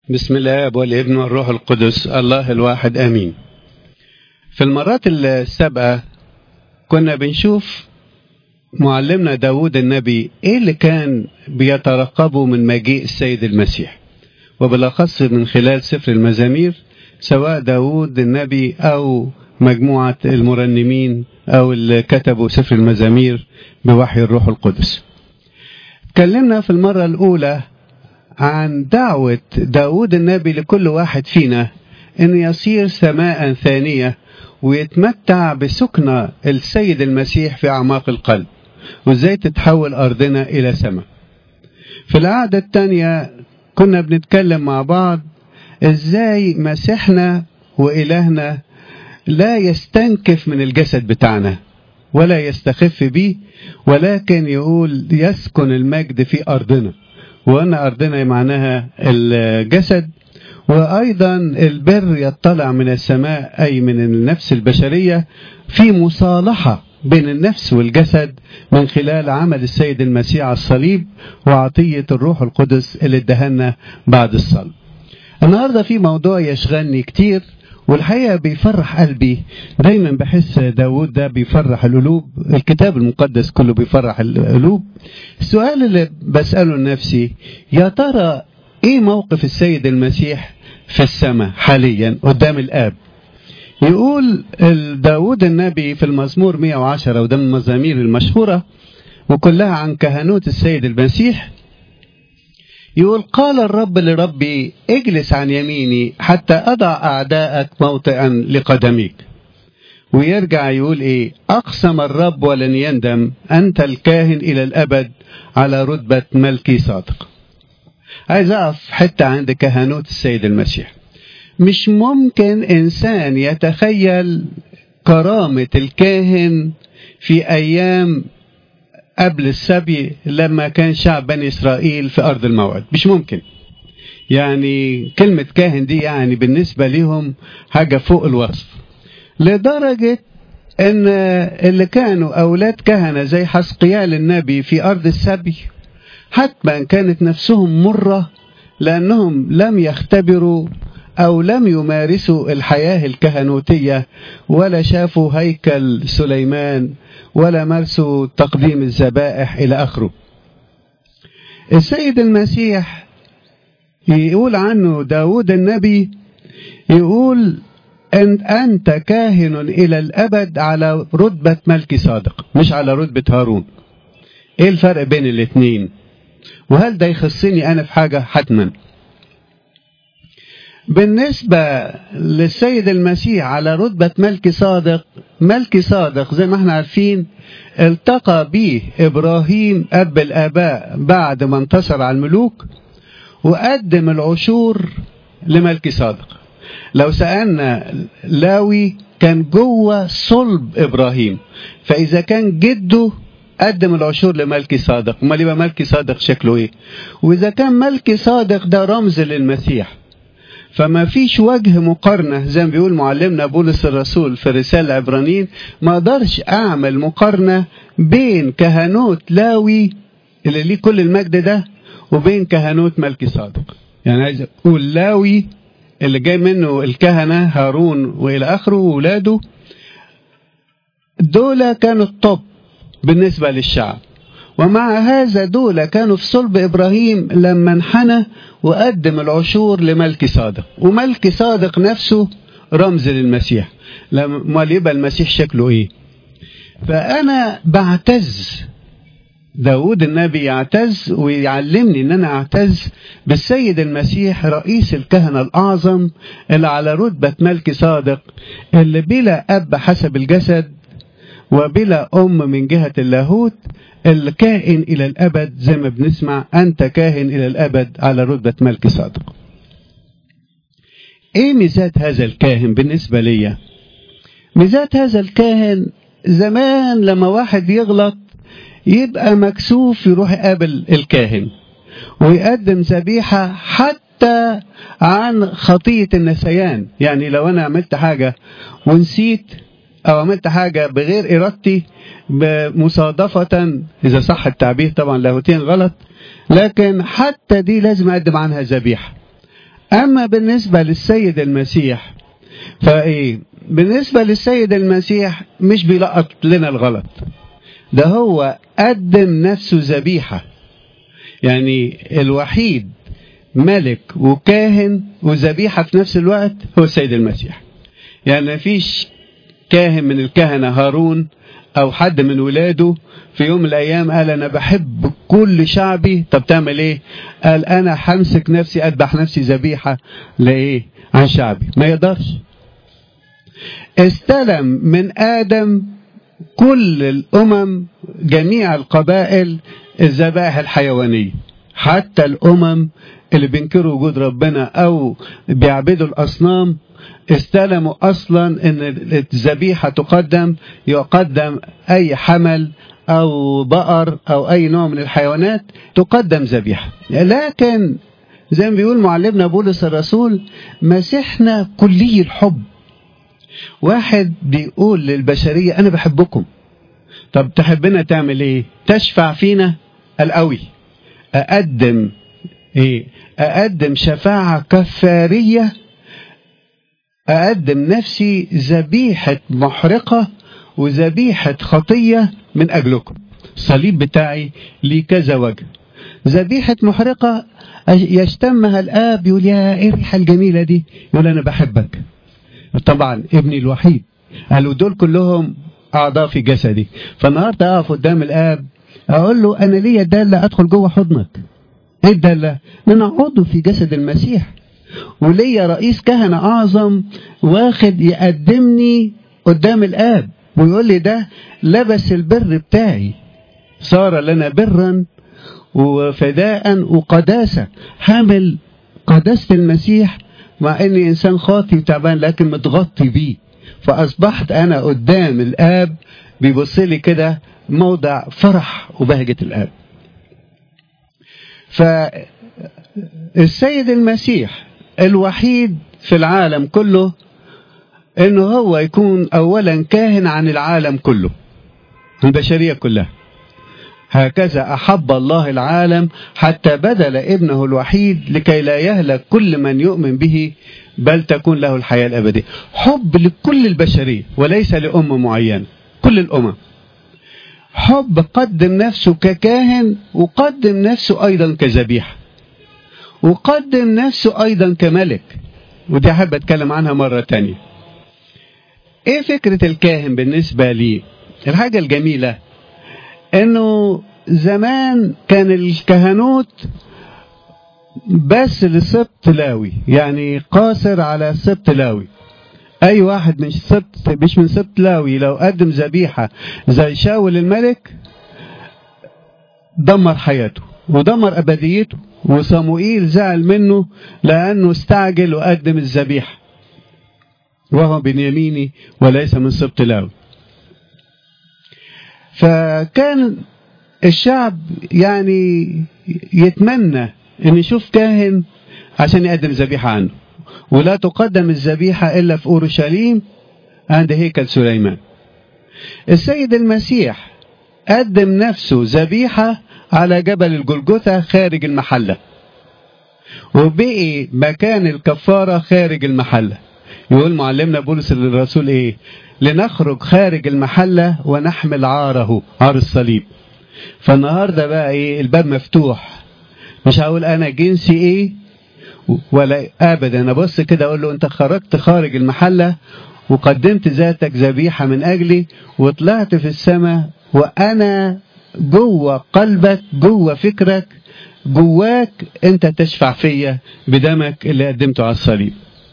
بسم الله والابن والروح القدس الله الواحد امين في المرات السابقة كنا بنشوف معلمنا داود النبي ايه اللي كان بيترقبه من مجيء السيد المسيح وبالاخص من خلال سفر المزامير سواء داود النبي او مجموعة المرنمين او اللي كتبوا سفر المزامير بوحي الروح القدس اتكلمنا في المرة الاولى عن دعوة داود النبي لكل واحد فينا أن يصير سماء ثانية ويتمتع بسكنة السيد المسيح في أعماق القلب وإزاي تتحول أرضنا إلى سماء في القعدة الثانية كنا بنتكلم مع بعض إزاي مسيحنا وإلهنا لا يستنكف من الجسد بتاعنا ولا يستخف به ولكن يقول يسكن المجد في أرضنا وأن أرضنا معناها الجسد وأيضا البر يطلع من السماء أي من النفس البشرية في مصالحة بين النفس والجسد من خلال عمل السيد المسيح على الصليب وعطية الروح القدس اللي ادهنا بعد الصلب النهاردة في موضوع يشغلني كتير والحقيقة بيفرح قلبي دايما بحس داود ده بيفرح القلوب الكتاب المقدس كله بيفرح القلوب السؤال اللي بسأله لنفسي يا ترى ايه موقف السيد المسيح في السماء حاليا قدام الآب يقول داود النبي في المزمور 110 وده من المزامير المشهورة وكلها عن كهنوت السيد المسيح يقول قال الرب لربي اجلس عن يميني حتى أضع أعداءك موطئا لقدميك ويرجع يقول ايه أقسم الرب ولن يندم أنت الكاهن إلى الأبد على رتبة ملكي صادق عايز أقف حتى عند كهنوت السيد المسيح مش ممكن إنسان يتخيل كرامة الكاهن في أيام قبل السبي لما كان شعب بني إسرائيل في أرض الموعد مش ممكن يعني كلمة كاهن دي يعني بالنسبة لهم حاجة فوق الوصف لدرجة ان اللي كانوا اولاد كهنة زي حسقيال النبي في ارض السبي حتما كانت نفسهم مرة لانهم لم يختبروا او لم يمارسوا الحياة الكهنوتية ولا شافوا هيكل سليمان ولا مارسوا تقديم الذبائح إلى آخره السيد المسيح يقول عنه داود النبي يقول أن أنت كاهن إلى الأبد على رتبة ملك صادق مش على رتبة هارون إيه الفرق بين الاثنين وهل ده يخصني أنا في حاجة حتما بالنسبة للسيد المسيح على رتبة ملك صادق ملك صادق زي ما احنا عارفين التقى به إبراهيم أب الآباء بعد ما انتصر على الملوك وقدم العشور لملك صادق لو سألنا لاوي كان جوه صلب إبراهيم فإذا كان جده قدم العشور لملكي صادق امال يبقى ملكي صادق شكله ايه واذا كان ملكي صادق ده رمز للمسيح فما فيش وجه مقارنة زي ما بيقول معلمنا بولس الرسول في رسالة عبرانيين ما اقدرش اعمل مقارنة بين كهنوت لاوي اللي ليه كل المجد ده وبين كهنوت ملكي صادق يعني عايز اقول لاوي اللي جاي منه الكهنة هارون والى اخره وولاده دول كانوا الطب بالنسبة للشعب ومع هذا دول كانوا في صلب إبراهيم لما انحنى وقدم العشور لملك صادق وملك صادق نفسه رمز للمسيح لما يبقى المسيح شكله ايه فأنا بعتز داود النبي يعتز ويعلمني ان انا اعتز بالسيد المسيح رئيس الكهنة الاعظم اللي على رتبة ملك صادق اللي بلا اب حسب الجسد وبلا ام من جهة اللاهوت الكائن إلى الأبد زي ما بنسمع أنت كاهن إلى الأبد على رتبة ملك صادق إيه ميزات هذا الكاهن بالنسبة لي ميزات هذا الكاهن زمان لما واحد يغلط يبقى مكسوف يروح يقابل الكاهن ويقدم ذبيحة حتى عن خطية النسيان يعني لو أنا عملت حاجة ونسيت أو عملت حاجة بغير إرادتي مصادفة إذا صح التعبير طبعا لاهوتيا غلط لكن حتى دي لازم أقدم عنها ذبيحة أما بالنسبة للسيد المسيح فإيه بالنسبة للسيد المسيح مش بيلقط لنا الغلط ده هو قدم نفسه ذبيحة يعني الوحيد ملك وكاهن وذبيحة في نفس الوقت هو السيد المسيح يعني مفيش كاهن من الكهنة هارون أو حد من ولاده في يوم من الأيام قال أنا بحب كل شعبي طب تعمل إيه؟ قال أنا همسك نفسي أذبح نفسي ذبيحة لإيه؟ عن شعبي ما يقدرش استلم من آدم كل الأمم جميع القبائل الذبائح الحيوانية حتى الأمم اللي بينكروا وجود ربنا أو بيعبدوا الأصنام استلموا أصلا أن الذبيحة تقدم يقدم أي حمل أو بقر أو أي نوع من الحيوانات تقدم ذبيحة لكن زي ما بيقول معلمنا بولس الرسول مسيحنا كلي الحب واحد بيقول للبشرية أنا بحبكم طب تحبنا تعمل إيه تشفع فينا القوي أقدم إيه أقدم شفاعة كفارية أقدم نفسي ذبيحة محرقة وذبيحة خطية من أجلكم الصليب بتاعي ليه كذا وجه ذبيحة محرقة يشتمها الآب يقول يا إيه الريحة الجميلة دي يقول أنا بحبك طبعا ابني الوحيد قالوا دول كلهم أعضاء في جسدي فالنهاردة أقف قدام الآب أقول له أنا ليا دالة أدخل جوه حضنك إيه الدالة؟ إن أنا عضو في جسد المسيح وليا رئيس كهنة أعظم واخد يقدمني قدام الآب ويقول لي ده لبس البر بتاعي صار لنا برا وفداء وقداسة حامل قداسة المسيح مع اني انسان خاطي وتعبان لكن متغطي بيه فاصبحت انا قدام الاب بيبص لي كده موضع فرح وبهجة الاب فالسيد المسيح الوحيد في العالم كله انه هو يكون اولا كاهن عن العالم كله البشرية كلها هكذا أحب الله العالم حتى بذل ابنه الوحيد لكي لا يهلك كل من يؤمن به بل تكون له الحياة الأبدية حب لكل البشرية وليس لأمة معينة كل الأمم حب قدم نفسه ككاهن وقدم نفسه أيضا كذبيحة وقدم نفسه أيضا كملك ودي أحب أتكلم عنها مرة تانية إيه فكرة الكاهن بالنسبة لي الحاجة الجميلة انه زمان كان الكهنوت بس لسبط لاوي يعني قاصر على سبط لاوي اي واحد من سبط مش من سبط لاوي لو قدم ذبيحه زي شاول الملك دمر حياته ودمر ابديته وصموئيل زعل منه لانه استعجل وقدم الذبيحه وهو بنياميني وليس من سبط لاوي فكان الشعب يعني يتمنى ان يشوف كاهن عشان يقدم ذبيحة عنه ولا تقدم الذبيحة إلا في أورشليم عند هيكل سليمان السيد المسيح قدم نفسه ذبيحة على جبل الجلجثة خارج المحلة وبقي مكان الكفارة خارج المحلة يقول معلمنا بولس للرسول ايه لنخرج خارج المحلة ونحمل عاره عار الصليب فالنهاردة بقى ايه الباب مفتوح مش هقول انا جنسي ايه ولا ابدا انا بص كده اقول له انت خرجت خارج المحلة وقدمت ذاتك ذبيحة من اجلي وطلعت في السماء وانا جوه قلبك جوه فكرك جواك انت تشفع فيا بدمك اللي قدمته على الصليب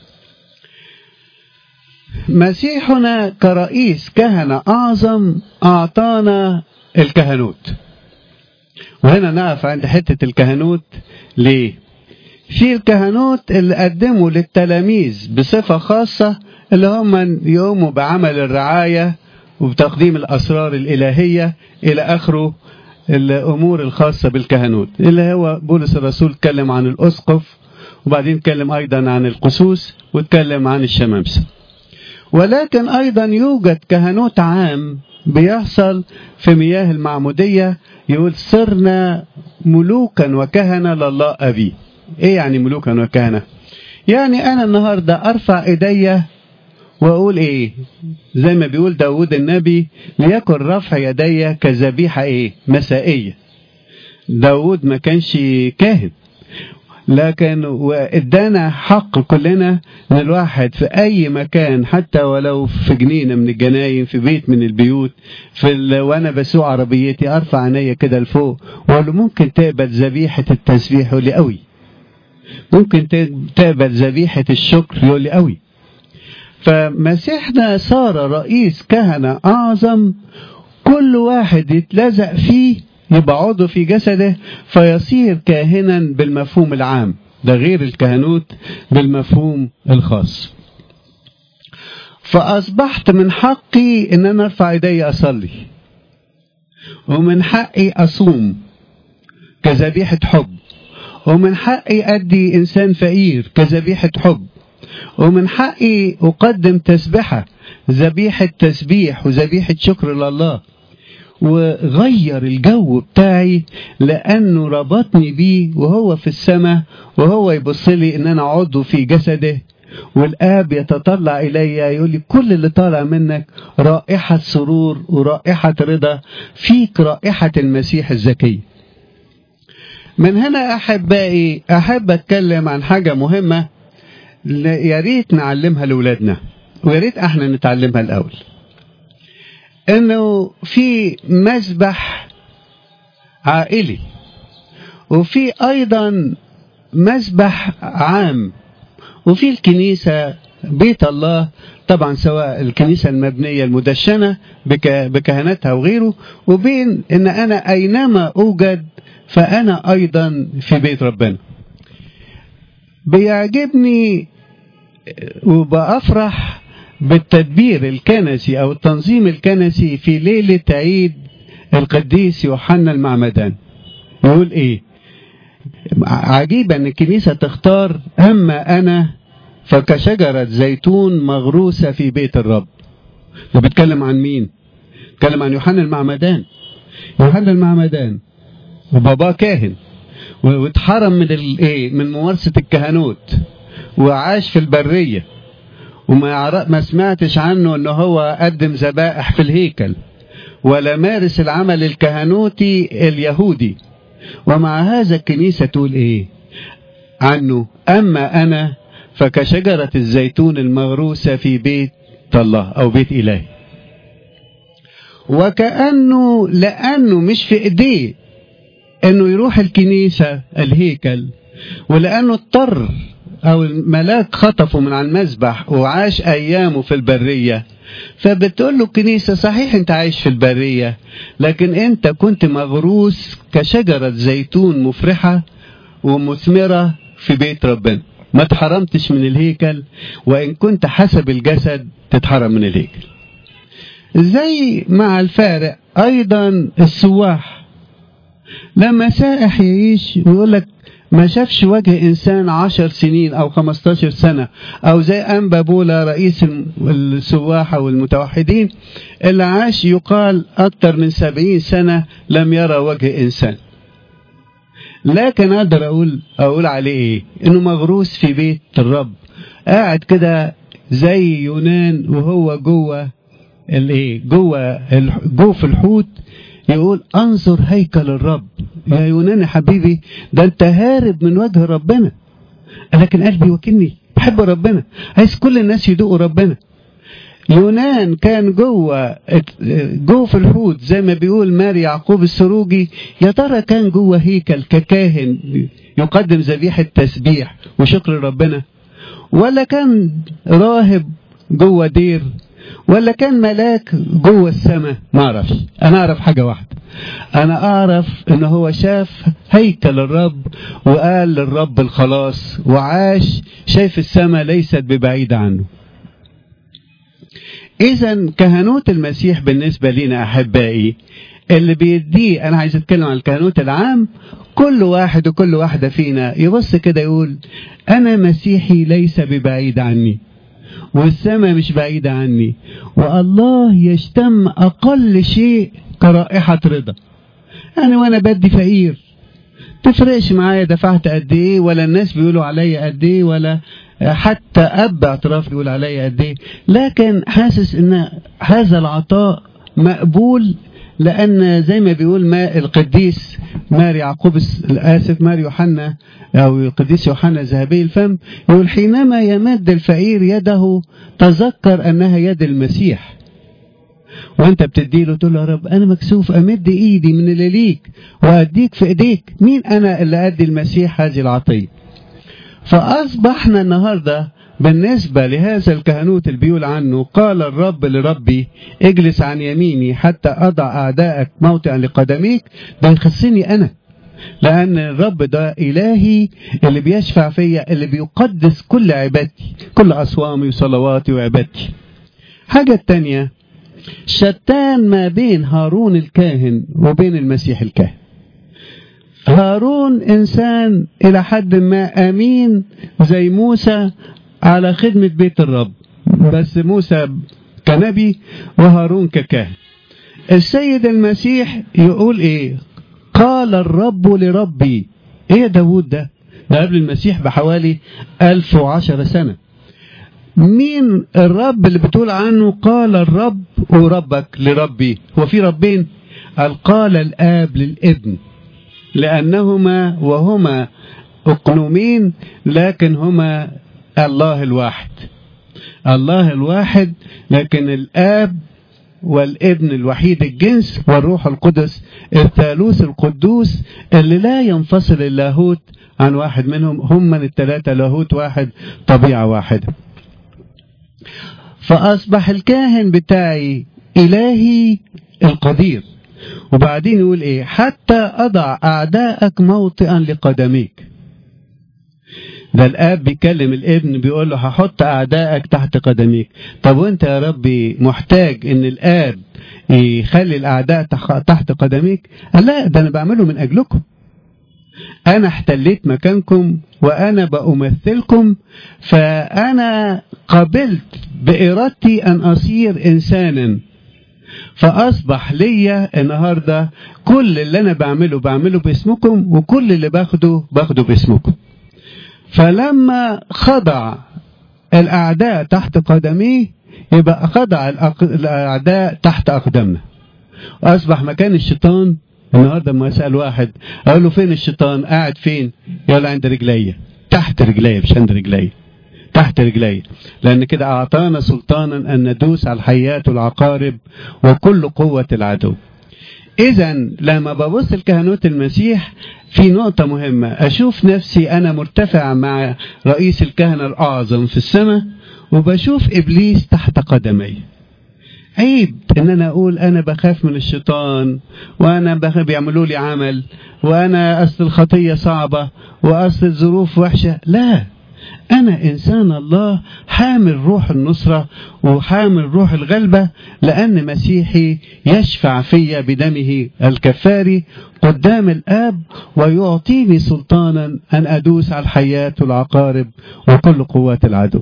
مسيحنا كرئيس كهنة أعظم أعطانا الكهنوت وهنا نقف عند حتة الكهنوت ليه في الكهنوت اللي قدموا للتلاميذ بصفة خاصة اللي هم يقوموا بعمل الرعاية وبتقديم الأسرار الإلهية إلى آخره الأمور الخاصة بالكهنوت اللي هو بولس الرسول اتكلم عن الأسقف وبعدين اتكلم أيضا عن القسوس واتكلم عن الشمامسة ولكن أيضا يوجد كهنوت عام بيحصل في مياه المعمودية يقول صرنا ملوكا وكهنة لله أبي إيه يعني ملوكا وكهنة يعني انا النهارده ارفع ايديا واقول ايه زي ما بيقول داود النبي ليكن رفع يدي كذبيحه ايه مسائيه داود ما كانش كاهن لكن وادانا حق كلنا ان الواحد في اي مكان حتى ولو في جنينه من الجناين في بيت من البيوت في ال... وانا بسوق عربيتي ارفع عينيا كده لفوق واقول له ممكن تقبل ذبيحه التسبيح يقول لي قوي ممكن تقبل ذبيحه الشكر يقول لي قوي فمسيحنا صار رئيس كهنه اعظم كل واحد يتلزق فيه يبقى عضو في جسده فيصير كاهنا بالمفهوم العام ده غير الكهنوت بالمفهوم الخاص فأصبحت من حقي إن أنا أرفع إيدي أصلي ومن حقي أصوم كذبيحة حب ومن حقي أدي إنسان فقير كذبيحة حب ومن حقي أقدم تسبحة ذبيحة تسبيح وذبيحة شكر لله وغير الجو بتاعي لانه ربطني بيه وهو في السماء وهو يبص لي ان انا عضو في جسده والاب يتطلع الي يقول لي كل اللي طالع منك رائحه سرور ورائحه رضا فيك رائحه المسيح الزكي من هنا احبائي احب اتكلم عن حاجه مهمه يا ريت نعلمها لاولادنا ويا ريت احنا نتعلمها الاول انه في مذبح عائلي وفي ايضا مذبح عام وفي الكنيسه بيت الله طبعا سواء الكنيسه المبنيه المدشنه بكهنتها وغيره وبين ان انا اينما اوجد فانا ايضا في بيت ربنا بيعجبني وبافرح بالتدبير الكنسي او التنظيم الكنسي في ليله عيد القديس يوحنا المعمدان يقول ايه عجيب ان الكنيسه تختار اما انا فكشجره زيتون مغروسه في بيت الرب ده بيتكلم عن مين بيتكلم عن يوحنا المعمدان يوحنا المعمدان وباباه كاهن واتحرم من الايه من ممارسه الكهنوت وعاش في البريه وما ما سمعتش عنه ان هو قدم ذبائح في الهيكل ولا مارس العمل الكهنوتي اليهودي ومع هذا الكنيسة تقول ايه عنه اما انا فكشجرة الزيتون المغروسة في بيت الله او بيت الهي وكأنه لأنه مش في ايديه انه يروح الكنيسة الهيكل ولأنه اضطر او الملاك خطفه من على المذبح وعاش ايامه في البريه فبتقول له الكنيسه صحيح انت عايش في البريه لكن انت كنت مغروس كشجره زيتون مفرحه ومثمره في بيت ربنا ما اتحرمتش من الهيكل وان كنت حسب الجسد تتحرم من الهيكل زي مع الفارق ايضا السواح لما سائح يعيش ويقول لك ما شافش وجه إنسان عشر سنين أو خمستاشر سنة أو زي أنبا بولا رئيس السواحة والمتوحدين اللي عاش يقال أكثر من سبعين سنة لم يرى وجه إنسان لكن أقدر أقول أقول عليه إيه إنه مغروس في بيت الرب قاعد كده زي يونان وهو جوه الايه جوه جوف الحوت يقول انظر هيكل الرب يا يونان حبيبي ده انت هارب من وجه ربنا لكن قلبي وكني بحب ربنا عايز كل الناس يدوقوا ربنا يونان كان جوه جوه في الحوت زي ما بيقول ماري يعقوب السروجي يا ترى كان جوه هيكل ككاهن يقدم ذبيحه تسبيح وشكر ربنا ولا كان راهب جوه دير ولا كان ملاك جوه السماء ما اعرفش انا اعرف حاجه واحده انا اعرف ان هو شاف هيكل الرب وقال للرب الخلاص وعاش شايف السماء ليست ببعيده عنه اذا كهنوت المسيح بالنسبه لنا احبائي اللي بيديه انا عايز اتكلم عن الكهنوت العام كل واحد وكل واحده فينا يبص كده يقول انا مسيحي ليس ببعيد عني والسماء مش بعيدة عني والله يشتم أقل شيء كرائحة رضا أنا وأنا بدي فقير تفرقش معايا دفعت قد إيه ولا الناس بيقولوا عليا قد إيه ولا حتى اب اعتراف يقول عليا قد ايه لكن حاسس ان هذا العطاء مقبول لان زي ما بيقول ما القديس ماري يعقوب اسف ماري يوحنا او القديس يوحنا ذهبي الفم يقول حينما يمد الفقير يده تذكر انها يد المسيح وانت بتديله تقول له يا رب انا مكسوف امد ايدي من اللي ليك واديك في ايديك مين انا اللي ادي المسيح هذه العطيه فاصبحنا النهارده بالنسبة لهذا الكهنوت اللي بيقول عنه قال الرب لربي اجلس عن يميني حتى أضع أعدائك موطئا لقدميك ده يخصني أنا لأن الرب ده إلهي اللي بيشفع فيا اللي بيقدس كل عبادتي كل أصوامي وصلواتي وعبادتي حاجة التانية شتان ما بين هارون الكاهن وبين المسيح الكاهن هارون إنسان إلى حد ما أمين زي موسى على خدمة بيت الرب بس موسى كنبي وهارون ككاهن السيد المسيح يقول ايه قال الرب لربي ايه يا داود ده ده قبل المسيح بحوالي 1010 سنة مين الرب اللي بتقول عنه قال الرب وربك لربي هو في ربين قال قال الآب للابن لأنهما وهما أقنومين لكن هما الله الواحد الله الواحد لكن الآب والابن الوحيد الجنس والروح القدس الثالوث القدوس اللي لا ينفصل اللاهوت عن واحد منهم هم من الثلاثة لاهوت واحد طبيعة واحدة فأصبح الكاهن بتاعي إلهي القدير وبعدين يقول إيه حتى أضع أعداءك موطئا لقدميك ده الاب بيكلم الابن بيقول له هحط اعدائك تحت قدميك طب وانت يا ربي محتاج ان الاب يخلي الاعداء تحت قدميك قال لا ده انا بعمله من اجلكم انا احتليت مكانكم وانا بامثلكم فانا قبلت بارادتي ان اصير انسانا فاصبح ليا النهارده كل اللي انا بعمله بعمله باسمكم وكل اللي باخده باخده باسمكم فلما خضع الأعداء تحت قدميه يبقى خضع الأعداء تحت أقدامنا وأصبح مكان الشيطان النهارده لما أسأل واحد أقول له فين الشيطان قاعد فين يقول عند رجلي تحت رجلي مش عند رجلي تحت رجلي لأن كده أعطانا سلطانا أن ندوس على الحيات والعقارب وكل قوة العدو إذا لما ببص الكهنوت المسيح في نقطة مهمة أشوف نفسي أنا مرتفع مع رئيس الكهنة الأعظم في السماء وبشوف إبليس تحت قدمي عيب ان انا اقول انا بخاف من الشيطان وانا بيعملوا لي عمل وانا اصل الخطيه صعبه واصل الظروف وحشه لا أنا إنسان الله حامل روح النصرة وحامل روح الغلبة لأن مسيحي يشفع في بدمه الكفاري قدام الآب ويعطيني سلطانا أن أدوس على الحياة والعقارب وكل قوات العدو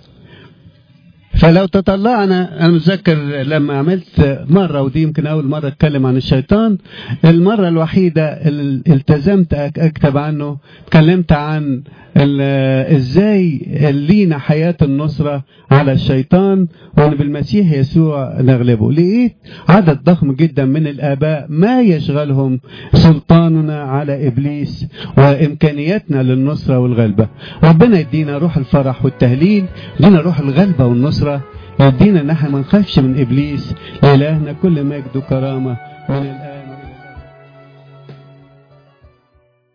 فلو تطلعنا انا متذكر لما عملت مره ودي يمكن اول مره اتكلم عن الشيطان المره الوحيده اللي التزمت اكتب عنه اتكلمت عن ازاي لينا حياه النصره على الشيطان وان بالمسيح يسوع نغلبه لقيت عدد ضخم جدا من الاباء ما يشغلهم سلطاننا على ابليس وامكانياتنا للنصره والغلبه ربنا يدينا روح الفرح والتهليل يدينا روح الغلبه والنصره يدينا ان احنا ما نخافش من ابليس لالهنا كل مجد وكرامه من الآن